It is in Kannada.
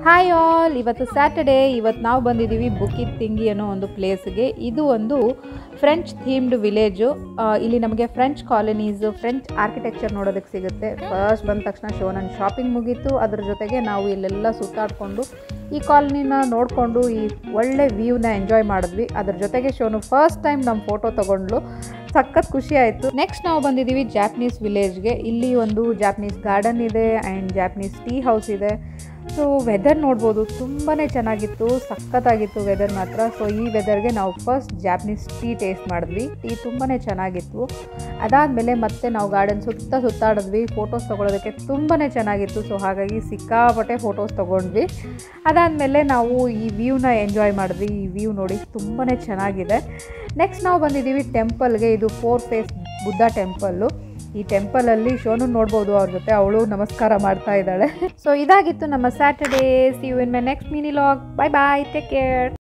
ಹಾಯ್ ಆಲ್ ಇವತ್ತು ಸ್ಯಾಟರ್ಡೇ ಇವತ್ತು ನಾವು ಬಂದಿದ್ದೀವಿ ಬುಕ್ಕಿ ತಿಂಗಿ ಅನ್ನೋ ಒಂದು ಪ್ಲೇಸ್ಗೆ ಇದು ಒಂದು ಫ್ರೆಂಚ್ ಥೀಮ್ಡ್ ವಿಲೇಜು ಇಲ್ಲಿ ನಮಗೆ ಫ್ರೆಂಚ್ ಕಾಲನೀಸು ಫ್ರೆಂಚ್ ಆರ್ಕಿಟೆಕ್ಚರ್ ನೋಡೋದಕ್ಕೆ ಸಿಗುತ್ತೆ ಫಸ್ಟ್ ಬಂದ ತಕ್ಷಣ ಶೋ ನನ್ನ ಶಾಪಿಂಗ್ ಮುಗೀತು ಅದ್ರ ಜೊತೆಗೆ ನಾವು ಇಲ್ಲೆಲ್ಲ ಸುತ್ತಾಡಿಕೊಂಡು ಈ ಕಾಲನಿನ ನೋಡಿಕೊಂಡು ಈ ಒಳ್ಳೆ ವ್ಯೂನ ಎಂಜಾಯ್ ಮಾಡಿದ್ವಿ ಅದ್ರ ಜೊತೆಗೆ ಶೋನು ಫಸ್ಟ್ ಟೈಮ್ ನಮ್ಮ ಫೋಟೋ ತೊಗೊಂಡ್ಲು ಸಖತ್ ಖುಷಿ ಆಯಿತು ನೆಕ್ಸ್ಟ್ ನಾವು ಬಂದಿದ್ದೀವಿ ಜಾಪನೀಸ್ ವಿಲೇಜ್ಗೆ ಇಲ್ಲಿ ಒಂದು ಜಾಪನೀಸ್ ಗಾರ್ಡನ್ ಇದೆ ಆ್ಯಂಡ್ ಜಾಪನೀಸ್ ಟೀ ಹೌಸ್ ಇದೆ ಸೊ ವೆದರ್ ನೋಡ್ಬೋದು ತುಂಬಾ ಚೆನ್ನಾಗಿತ್ತು ಸಖತ್ತಾಗಿತ್ತು ವೆದರ್ ಮಾತ್ರ ಸೊ ಈ ವೆದರ್ಗೆ ನಾವು ಫಸ್ಟ್ ಜಾಪನೀಸ್ ಟೀ ಟೇಸ್ಟ್ ಮಾಡಿದ್ವಿ ಟೀ ತುಂಬಾ ಚೆನ್ನಾಗಿತ್ತು ಅದಾದಮೇಲೆ ಮತ್ತೆ ನಾವು ಗಾರ್ಡನ್ ಸುತ್ತ ಸುತ್ತಾಡಿದ್ವಿ ಫೋಟೋಸ್ ತೊಗೊಳೋದಕ್ಕೆ ತುಂಬಾ ಚೆನ್ನಾಗಿತ್ತು ಸೊ ಹಾಗಾಗಿ ಸಿಕ್ಕಾಪಟ್ಟೆ ಫೋಟೋಸ್ ತೊಗೊಂಡ್ವಿ ಅದಾದಮೇಲೆ ನಾವು ಈ ವ್ಯೂನ ಎಂಜಾಯ್ ಮಾಡಿದ್ವಿ ಈ ವ್ಯೂ ನೋಡಿ ತುಂಬಾ ಚೆನ್ನಾಗಿದೆ ನೆಕ್ಸ್ಟ್ ನಾವು ಬಂದಿದ್ದೀವಿ ಟೆಂಪಲ್ಗೆ ಇದು ಫೋರ್ ಫೇಸ್ ಬುದ್ಧ ಟೆಂಪಲ್ಲು ಈ ಟೆಂಪಲಲ್ಲಿ ಶೋನು ನೋಡ್ಬೋದು ಅವ್ರ ಜೊತೆ ಅವಳು ನಮಸ್ಕಾರ ಮಾಡ್ತಾ ಇದ್ದಾಳೆ ಸೊ ಇದಾಗಿತ್ತು ನಮ್ಮ Saturday see you in my next mini vlog bye bye take care